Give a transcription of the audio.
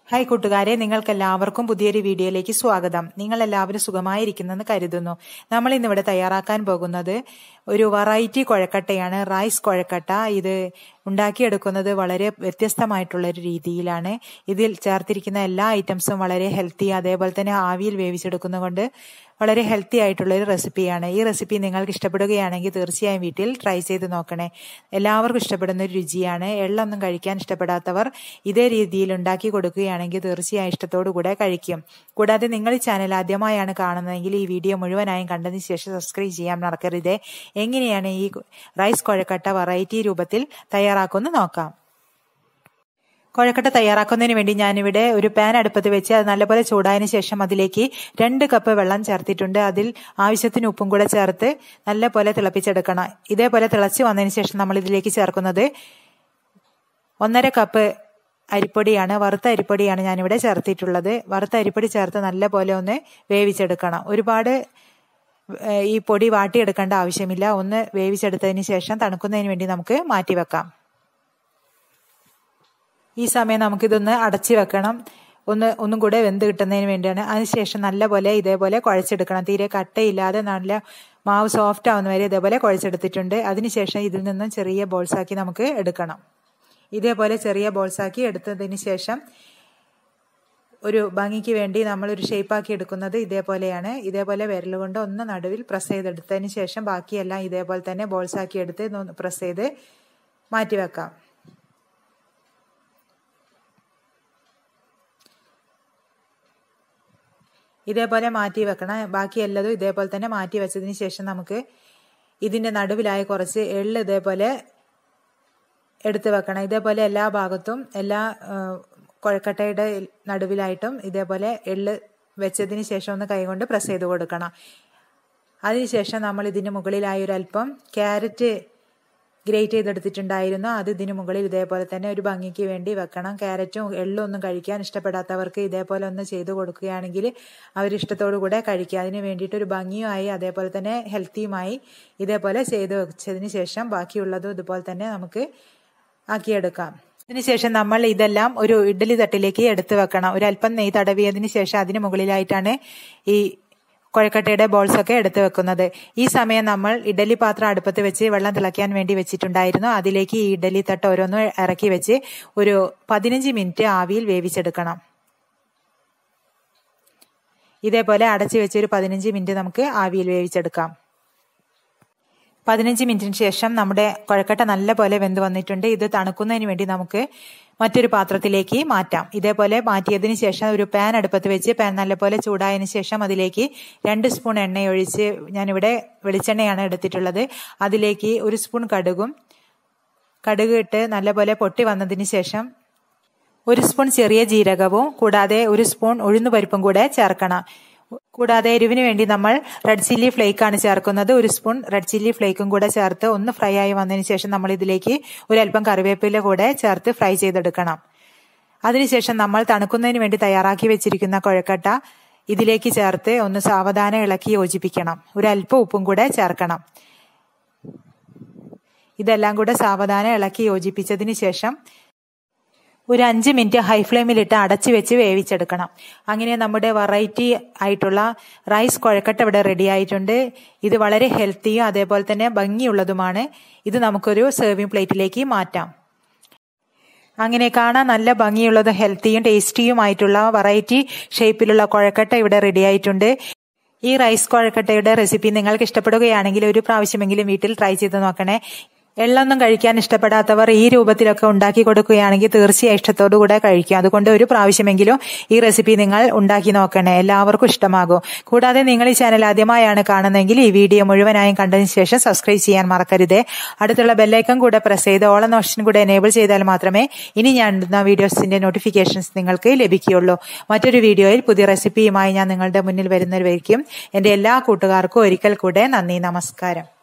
hi കൂട്ടുകാരെ നിങ്ങൾക്കെല്ലാവർക്കും പുതിയൊരു വീഡിയോയിലേക്ക് സ്വാഗതം നിങ്ങൾ എല്ലാവരും സുഖമായിരിക്കുന്നെന്ന് കരുതുന്നു നമ്മൾ ഇന്നിവിടെ തയ്യാറാക്കാൻ പോകുന്നത് ഒരു വെറൈറ്റി കുഴക്കട്ടയാണ് റൈസ് കുഴക്കട്ട ഇത് ഉണ്ടാക്കിയെടുക്കുന്നത് വളരെ വ്യത്യസ്തമായിട്ടുള്ള ഒരു രീതിയിലാണ് ഇതിൽ ചേർത്തിരിക്കുന്ന എല്ലാ ഐറ്റംസും വളരെ ഹെൽത്തി അതേപോലെ തന്നെ ആവിയിൽ വേവിച്ചെടുക്കുന്നതുകൊണ്ട് വളരെ ഹെൽത്തി ആയിട്ടുള്ള ഒരു റെസിപ്പിയാണ് ഈ റെസിപ്പി നിങ്ങൾക്ക് ഇഷ്ടപ്പെടുകയാണെങ്കിൽ തീർച്ചയായും വീട്ടിൽ ട്രൈ ചെയ്ത് നോക്കണേ എല്ലാവർക്കും ഇഷ്ടപ്പെടുന്ന ഒരു രുചിയാണ് എള്ളൊന്നും കഴിക്കാൻ ഇഷ്ടപ്പെടാത്തവർ ഇതേ രീതിയിൽ ഉണ്ടാക്കി കൊടുക്കുകയാണെങ്കിൽ തീർച്ചയായും ഇഷ്ടത്തോടു കൂടെ കഴിക്കും കൂടാതെ നിങ്ങൾ ഈ ചാനൽ ആദ്യമായാണ് കാണുന്നതെങ്കിൽ ഈ വീഡിയോ മുഴുവനായും കണ്ടതിന് ശേഷം സബ്സ്ക്രൈബ് ചെയ്യാൻ മറക്കരുത് എങ്ങനെയാണ് ഈ റൈസ് കുഴക്കട്ട വെറൈറ്റി രൂപത്തിൽ തയ്യാറാക്കുന്നത് നോക്കാം കുഴക്കട്ട തയ്യാറാക്കുന്നതിന് വേണ്ടി ഞാനിവിടെ ഒരു പാൻ അടുപ്പത്ത് വെച്ച് അത് നല്ലപോലെ ചൂടായതിനു ശേഷം അതിലേക്ക് രണ്ട് കപ്പ് വെള്ളം ചേർത്തിട്ടുണ്ട് അതിൽ ആവശ്യത്തിന് ഉപ്പും കൂടെ ചേർത്ത് നല്ലപോലെ തിളപ്പിച്ചെടുക്കണം ഇതേപോലെ തിളച്ച് വന്നതിന് ശേഷം നമ്മൾ ഇതിലേക്ക് ചേർക്കുന്നത് ഒന്നര കപ്പ് അരിപ്പൊടിയാണ് വറുത്ത അരിപ്പൊടിയാണ് ഞാനിവിടെ ചേർത്തിട്ടുള്ളത് വറുത്ത അരിപ്പൊടി ചേർത്ത് നല്ലപോലെ ഒന്ന് വേവിച്ചെടുക്കണം ഒരുപാട് ഈ പൊടി വാട്ടിയെടുക്കേണ്ട ആവശ്യമില്ല ഒന്ന് വേവിച്ചെടുത്തതിന് ശേഷം തണുക്കുന്നതിന് വേണ്ടി നമുക്ക് മാറ്റിവെക്കാം ഈ സമയം നമുക്കിതൊന്ന് അടച്ചു വെക്കണം ഒന്ന് ഒന്നും കൂടെ വെന്ത് കിട്ടുന്നതിന് വേണ്ടിയാണ് അതിനുശേഷം നല്ലപോലെ ഇതേപോലെ കുഴച്ചെടുക്കണം തീരെ കട്ടയില്ലാതെ നല്ല മാവ് സോഫ്റ്റ് ആവുന്ന വരെ ഇതേപോലെ കുഴച്ചെടുത്തിട്ടുണ്ട് അതിനുശേഷം ഇതിൽ നിന്നും ചെറിയ ബോൾസാക്കി നമുക്ക് എടുക്കണം ഇതേപോലെ ചെറിയ ബോൾസാക്കി എടുത്തതിന് ശേഷം ഒരു ഭംഗിക്ക് വേണ്ടി നമ്മൾ ഒരു ഷേപ്പാക്കി എടുക്കുന്നത് ഇതേപോലെയാണ് ഇതേപോലെ വിരൽ കൊണ്ട് ഒന്ന് നടുവിൽ പ്രസ് ചെയ്തെടുത്തതിന് ശേഷം ബാക്കിയെല്ലാം ഇതേപോലെ തന്നെ ബോൾസാക്കി എടുത്ത് പ്രസ് ചെയ്ത് മാറ്റിവെക്കാം ഇതേപോലെ മാറ്റി വെക്കണം ബാക്കി എല്ലതും ഇതേപോലെ തന്നെ മാറ്റി വെച്ചതിന് ശേഷം നമുക്ക് ഇതിൻ്റെ നടുവിലായി കുറച്ച് എള്ള് ഇതേപോലെ എടുത്ത് വെക്കണം ഇതേപോലെ എല്ലാ ഭാഗത്തും എല്ലാ കുഴക്കട്ടയുടെ നടുവിലായിട്ടും ഇതേപോലെ എള്ള് വെച്ചതിന് ശേഷം ഒന്ന് കൈകൊണ്ട് പ്രസ് ചെയ്ത് കൊടുക്കണം അതിനുശേഷം നമ്മൾ ഇതിന് മുകളിലായി ഒരു അല്പം ക്യാരറ്റ് ഗ്രേറ്റ് ചെയ്തെടുത്തിട്ടുണ്ടായിരുന്നു അത് ഇതിന് മുകളിൽ ഇതേപോലെ തന്നെ ഒരു ഭംഗിക്ക് വേണ്ടി വെക്കണം ക്യാരറ്റും എള്ളും ഒന്നും കഴിക്കാൻ ഇഷ്ടപ്പെടാത്തവർക്ക് ഇതേപോലെ ഒന്ന് ചെയ്തു കൊടുക്കുകയാണെങ്കിൽ അവരിഷ്ടത്തോടു കൂടെ കഴിക്കുക അതിന് വേണ്ടിയിട്ട് ഒരു ഭംഗിയുമായി അതേപോലെ തന്നെ ഹെൽത്തിയുമായി ഇതേപോലെ ചെയ്തു വെച്ചതിന് ശേഷം ബാക്കിയുള്ളതും ഇതുപോലെ തന്നെ നമുക്ക് ആക്കിയെടുക്കാം അതിനുശേഷം നമ്മൾ ഇതെല്ലാം ഒരു ഇഡ്ഡലി തട്ടിലേക്ക് എടുത്തു വെക്കണം ഒരു അല്പം നെയ്യ് തടവിയതിന് ശേഷം അതിന് മുകളിലായിട്ടാണ് ഈ കുഴക്കട്ടയുടെ ബോൾസ് ഒക്കെ എടുത്തു വെക്കുന്നത് ഈ സമയം നമ്മൾ ഇഡലി പാത്രം അടുപ്പത്ത് വെച്ച് വെള്ളം തിളയ്ക്കാൻ വേണ്ടി വെച്ചിട്ടുണ്ടായിരുന്നു അതിലേക്ക് ഈ ഇഡലി തട്ട് ഓരോന്ന് ഇറക്കി വെച്ച് ഒരു പതിനഞ്ച് മിനിറ്റ് ആവിയിൽ വേവിച്ചെടുക്കണം ഇതേപോലെ അടച്ചു വെച്ച് ഒരു പതിനഞ്ച് മിനിറ്റ് നമുക്ക് ആവിയിൽ വേവിച്ചെടുക്കാം പതിനഞ്ച് മിനിറ്റിന് ശേഷം നമ്മുടെ കുഴക്കട്ട നല്ലപോലെ വെന്ത് വന്നിട്ടുണ്ട് ഇത് തണുക്കുന്നതിന് വേണ്ടി നമുക്ക് മറ്റൊരു പാത്രത്തിലേക്ക് മാറ്റാം ഇതേപോലെ മാറ്റിയതിന് ശേഷം ഒരു പാൻ അടുപ്പത്ത് വെച്ച് പാൻ നല്ലപോലെ ചൂടായതിനു ശേഷം അതിലേക്ക് രണ്ട് സ്പൂൺ എണ്ണ ഒഴിച്ച് ഞാനിവിടെ വെളിച്ചെണ്ണയാണ് എടുത്തിട്ടുള്ളത് അതിലേക്ക് ഒരു സ്പൂൺ കടുകും കടുക് ഇട്ട് നല്ലപോലെ പൊട്ടി വന്നതിന് ശേഷം ഒരു സ്പൂൺ ചെറിയ ജീരകവും കൂടാതെ ഒരു സ്പൂൺ ഉഴുന്നുപരിപ്പും കൂടെ ചേർക്കണം കൂടാതെ എരിവിന് വേണ്ടി നമ്മൾ റെഡ് ചില്ലി ഫ്ലേക്ക് ആണ് ചേർക്കുന്നത് ഒരു സ്പൂൺ റെഡ് ചില്ലി ഫ്ലേക്കും കൂടെ ചേർത്ത് ഒന്ന് ഫ്രൈ ആയി വന്നതിന് ശേഷം നമ്മൾ ഇതിലേക്ക് ഒരു അല്പം കറിവേപ്പില കൂടെ ചേർത്ത് ഫ്രൈ ചെയ്തെടുക്കണം അതിനുശേഷം നമ്മൾ തണുക്കുന്നതിന് വേണ്ടി തയ്യാറാക്കി വെച്ചിരിക്കുന്ന കുഴക്കട്ട ഇതിലേക്ക് ചേർത്ത് ഒന്ന് സാവധാനം ഇളക്കി യോജിപ്പിക്കണം ഒരു അല്പം ഉപ്പും കൂടെ ചേർക്കണം ഇതെല്ലാം കൂടെ സാവധാനം ഇളക്കി യോജിപ്പിച്ചതിന് ശേഷം ഒരു അഞ്ച് മിനിറ്റ് ഹൈ ഫ്ലെയിമിലിട്ട് അടച്ചു വെച്ച് വേവിച്ചെടുക്കണം അങ്ങനെ നമ്മുടെ വെറൈറ്റി ആയിട്ടുള്ള റൈസ് കുഴക്കട്ട ഇവിടെ റെഡി ആയിട്ടുണ്ട് ഇത് വളരെ ഹെൽത്തിയും അതേപോലെ തന്നെ ഭംഗിയുള്ളതുമാണ് ഇത് നമുക്കൊരു സെർവിങ് പ്ലേറ്റിലേക്ക് മാറ്റാം അങ്ങനെ കാണാൻ നല്ല ഭംഗിയുള്ളതും ഹെൽത്തിയും ടേസ്റ്റിയുമായിട്ടുള്ള വെറൈറ്റി ഷേപ്പിലുള്ള കുഴക്കട്ട ഇവിടെ റെഡി ആയിട്ടുണ്ട് ഈ റൈസ് കുഴക്കട്ടയുടെ റെസിപ്പി നിങ്ങൾക്ക് ഇഷ്ടപ്പെടുകയാണെങ്കിൽ ഒരു പ്രാവശ്യമെങ്കിലും വീട്ടിൽ ട്രൈ ചെയ്ത് നോക്കണേ എള്ളൊന്നും കഴിക്കാൻ ഇഷ്ടപ്പെടാത്തവർ ഈ രൂപത്തിലൊക്കെ ഉണ്ടാക്കി കൊടുക്കുകയാണെങ്കിൽ തീർച്ചയായും ഇഷ്ടത്തോടു കൂടെ കഴിക്കും അതുകൊണ്ട് ഒരു പ്രാവശ്യമെങ്കിലും ഈ റെസിപ്പി നിങ്ങൾ ഉണ്ടാക്കി നോക്കണേ എല്ലാവർക്കും ഇഷ്ടമാകും കൂടാതെ നിങ്ങൾ ഈ ചാനൽ ആദ്യമായാണ് കാണുന്നതെങ്കിൽ ഈ വീഡിയോ മുഴുവനായും കണ്ടതിന് ശേഷം സബ്സ്ക്രൈബ് ചെയ്യാൻ മറക്കരുത് അടുത്തുള്ള ബെല്ലൈക്കൺ കൂടെ പ്രസ് ചെയ്ത് ഓൾ എന്ന ഓപ്ഷൻ കൂടെ എനേബിൾ ചെയ്താൽ മാത്രമേ ഇനി ഞാൻ ഇടുന്ന വീഡിയോസിന്റെ നോട്ടിഫിക്കേഷൻസ് നിങ്ങൾക്ക് ലഭിക്കുകയുള്ളൂ മറ്റൊരു വീഡിയോയിൽ പുതിയ റെസിപ്പിയുമായി ഞാൻ നിങ്ങളുടെ മുന്നിൽ വരുന്നവരായിരിക്കും എന്റെ എല്ലാ കൂട്ടുകാർക്കും ഒരിക്കൽ കൂടെ നന്ദി നമസ്കാരം